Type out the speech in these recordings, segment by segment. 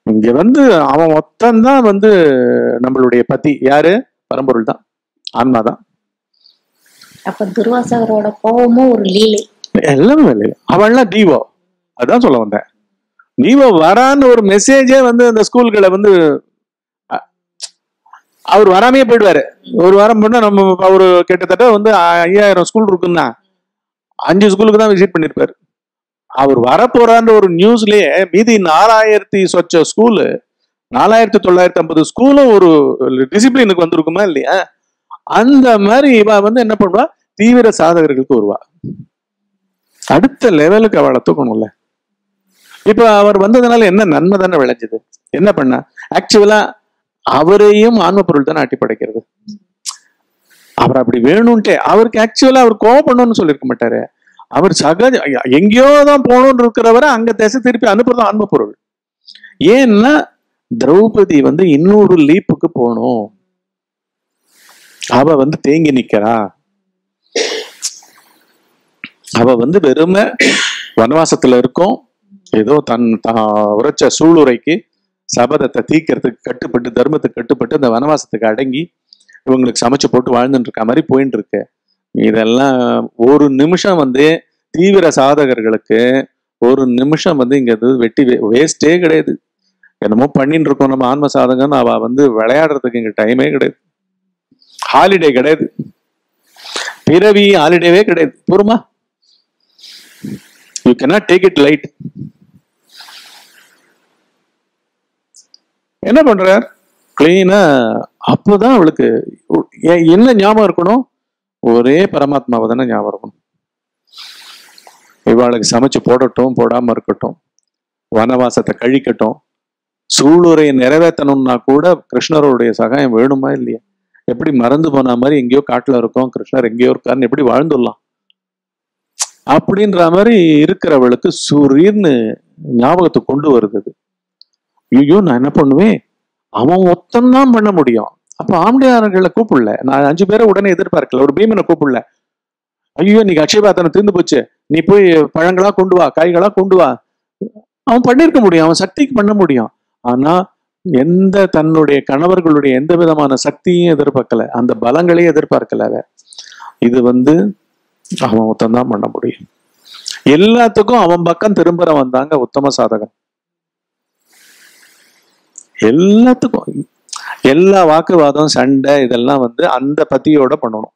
இங்க வந்து அவன் மொத்தம்தான் வந்து நம்மளுடைய பத்தி யாரு பரம்பொருள் தான் ஆன்மா தான் அப்ப துர்வாசகரோட கோபமும் ஒரு லீலை எல்லாமே இல்லை அவன்லாம் டிவோ அதான் சொல்ல வந்தேன் டிவோ வரான்னு ஒரு மெசேஜே வந்து அந்த ஸ்கூல்களை வந்து அ- அவர் வராமையே போயிடுவாரு ஒரு வாரம் பண்ணா நம்ம அவரு கிட்டத்தட்ட வந்து ஐயாயிரம் ஸ்கூல் இருக்குன்னா அஞ்சு ஸ்கூலுக்கு தான் விசிட் பண்ணிருப்பாரு அவர் வரப்போறான்ற ஒரு நியூஸ்லயே மீதி நாலாயிரத்தி சொச்ச ஸ்கூலு நாலாயிரத்தி தொள்ளாயிரத்தி ஐம்பது ஸ்கூலும் ஒரு டிசிப்ளினுக்கு வந்திருக்குமா இல்லையா அந்த மாதிரி இவ வந்து என்ன பண்ணுவா தீவிர சாதகர்களுக்கு வருவா அடுத்த லெவலுக்கு அவளை தூக்கணும்ல இப்ப அவர் வந்ததுனால என்ன நன்மை தானே விளைஞ்சது என்ன பண்ணா ஆக்சுவலா அவரையும் ஆன்ம பொருள் தானே ஆட்டி படைக்கிறது அவர் அப்படி வேணும்ட்டே அவருக்கு ஆக்சுவலா அவர் கோவப்படணும்னு சொல்லியிருக்க மாட்டாரு அவர் சகஜ எங்கேயோ தான் போகணும்னு இருக்கிறவரை அங்க திசை திருப்பி அனுப்புறது ஆன்ம பொருள் ஏன்னா திரௌபதி வந்து இன்னொரு லீப்புக்கு போகணும் அவ வந்து தேங்கி நிக்கிறா அவ வந்து வெறுமை வனவாசத்துல இருக்கும் ஏதோ தன் தான் உரைச்ச சூளுரைக்கு சபதத்தை தீக்கிறதுக்கு கட்டுப்பட்டு தர்மத்துக்கு கட்டுப்பட்டு அந்த வனவாசத்துக்கு அடங்கி இவங்களுக்கு சமைச்சு போட்டு வாழ்ந்துட்டு இருக்க மாதிரி போயிட்டு இருக்கு இதெல்லாம் ஒரு நிமிஷம் வந்து தீவிர சாதகர்களுக்கு ஒரு நிமிஷம் வந்து இங்க இது வெட்டி வேஸ்டே கிடையாது என்னமோ பண்ணிட்டு இருக்கோம் நம்ம ஆன்ம சாதகம்னு அவ வந்து விளையாடுறதுக்கு இங்க டைமே கிடையாது ஹாலிடே கிடையாது பிறவி ஹாலிடேவே கிடையாது பொறுமா you cannot take it light என்ன பண்றார் கிளீனா அப்போதான் அவளுக்கு எ- என்ன ஞாபகம் இருக்கணும் ஒரே பரமாத்மாவை தானே ஞாபகம் இருக்கணும் இவாளுக்கு சமைச்சு போடட்டும் போடாம இருக்கட்டும் வனவாசத்தை கழிக்கட்டும் சூளுரையை நிறைவேற்றணும்னா கூட கிருஷ்ணருடைய சகாயம் வேணுமா இல்லையா எப்படி மறந்து போன மாதிரி எங்கேயோ காட்டுல இருக்கோம் கிருஷ்ணர் எங்கேயோ இருக்காருன்னு எப்படி வாழ்ந்துடலாம் அப்படின்ற மாதிரி இருக்கிறவளுக்கு சூரியன்னு ஞாபகத்தை கொண்டு வருது அது. ஐயோ நான் என்ன பண்ணுவேன் அவன் ஒத்தந்தான் பண்ண முடியும் அப்ப ஆம்படியாரர்களை கூப்பிடல நான் அஞ்சு பேரை உடனே எதிர்பார்க்கல ஒரு பீமனை கூப்பிடல ஐயோ நீங்க அக்ஷயபாத்தனை தீர்ந்து போச்சு நீ போய் பழங்களா கொண்டு வா காய்களா கொண்டு வா அவன் பண்ணிருக்க முடியும் அவன் சக்திக்கு பண்ண முடியும் ஆனா எந்த தன்னுடைய கணவர்களுடைய எந்த விதமான சக்தியும் எதிர்பார்க்கல அந்த பலங்களையும் எதிர்பார்க்கல அவ. இது வந்து அவன் ஒருத்தன் பண்ண முடியும் எல்லாத்துக்கும் அவன் பக்கம் திரும்புற வந்தாங்க உத்தம சாதகன் எல்லாத்துக்கும் எல்லா வாக்குவாதம் சண்டை இதெல்லாம் வந்து அந்த பத்தியோட பண்ணணும்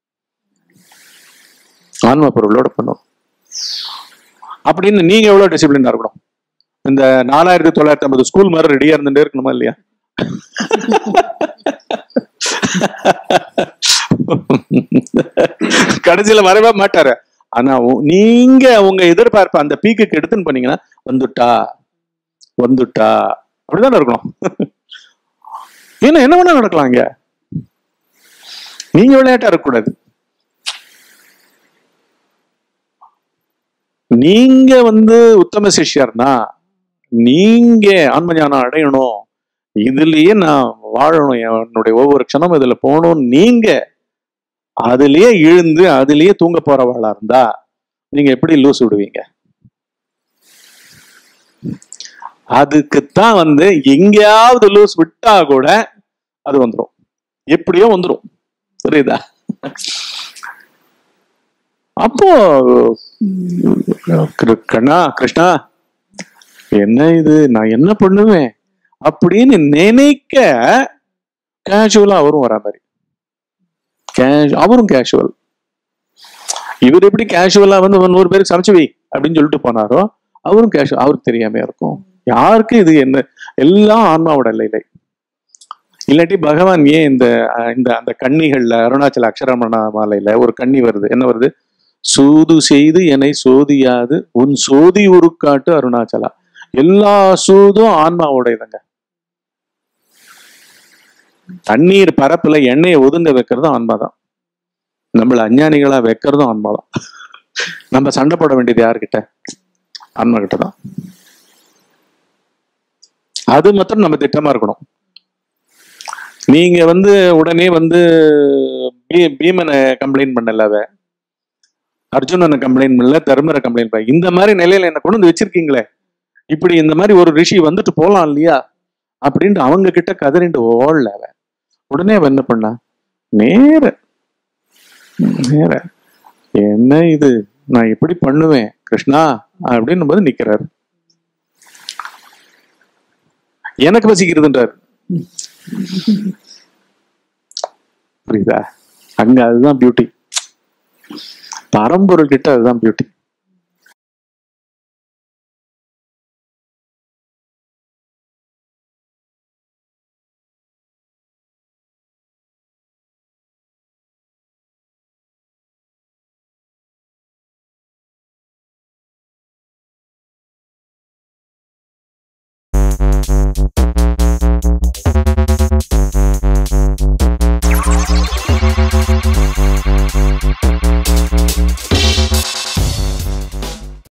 ஆன்ம பொருளோட பண்ணணும் அப்படின்னு நீங்க எவ்வளவு டிசிப்ளினா இருக்கணும் இந்த நாலாயிரத்தி தொள்ளாயிரத்தி ஐம்பது ஸ்கூல் மாதிரி ரெடியா இருந்துட்டே இருக்கணுமா இல்லையா கடைசியில வரவே மாட்டாரு ஆனா உ- நீங்க உங்க எதிர்பார்ப்பு அந்த பீக்குக்கு எடுத்துன்னு பண்ணீங்கன்னா வந்துட்டா வந்துட்டா அப்படிதானே இருக்கணும் ஏன்னா என்ன வேணா நடக்கலாம் இங்க நீங்க விளையாட்டா இருக்கக்கூடாது நீங்க வந்து உத்தம சிஷ்யர்னா நீங்க ஆன்ம ஞானம் அடையணும் இதுலயே நான் வாழணும் என்னுடைய ஒவ்வொரு க்ஷணம் இதுல போகணும் நீங்க அதுலயே இழுந்து அதுலயே தூங்க போறவாளா இருந்தா நீங்க எப்படி லூஸ் விடுவீங்க அதுக்குத்தான் வந்து எங்கேயாவது லூஸ் விட்டா கூட அது வந்துடும் எப்படியோ வந்துடும் புரியுதா அப்போ கிரு- கண்ணா கிருஷ்ணா என்ன இது நான் என்ன பண்ணுவேன் அப்படின்னு நினைக்க கேஷுவலா அவரும் வரா மாதிரி கேஷ் அவரும் கேஷுவல் இவர் எப்படி கேஷுவலா வந்து ஒரு நூறு பேருக்கு சமைச்சு வை அப்படின்னு சொல்லிட்டு போனாரோ அவரும் கேஷுவல் அவருக்கு தெரியாம இருக்கும் யாருக்கு இது என்ன எல்லாம் ஆன்மாவோட இல்லை இல்லாட்டி பகவான் ஏன் இந்த அஹ், இந்த அந்த கன்னிகள்ல அருணாச்சல அக்ஷரமண மாலையில ஒரு கன்னி வருது என்ன வருது சூது செய்து என்னை சோதியாது உன் சோதி உருக்காட்டு அருணாச்சலா எல்லா சூதும் ஆன்மாவோடையதுங்க தண்ணீர் பரப்புல எண்ணெயை ஒதுங்க வைக்கிறதும் ஆன்மாதான் நம்மள அஞ்ஞானிகளா வைக்கிறதும் ஆன்மாதான் நம்ம சண்டை போட வேண்டியது யார்கிட்ட ஆன்மா கிட்ட தான் அது மாத்திரம் நம்ம திட்டமா இருக்கணும் நீங்க வந்து உடனே வந்து பீ- பீமனை கம்ப்ளைண்ட் பண்ணல அவ அர்ஜுனனை கம்ப்ளைண்ட் பண்ணல தர்மரை கம்ப்ளைண்ட் பண்ணல இந்த மாதிரி நிலையில என்ன கொண்டு வந்து வச்சிருக்கீங்களே இப்படி இந்த மாதிரி ஒரு ரிஷி வந்துட்டு போலாம் இல்லையா அப்படின்ட்டு அவங்க கிட்ட கதறிண்டு ஓடல அவன் உடனே அவன் என்ன பண்ணா நேர நேர என்ன இது நான் எப்படி பண்ணுவேன் கிருஷ்ணா அப்படின்னு போது நிக்கிறாரு எனக்கு பசிக்கிறதுன்றார் புரியுதா அங்க அதுதான் பியூட்டி பரம்பொருள் கிட்ட அதுதான் பியூட்டி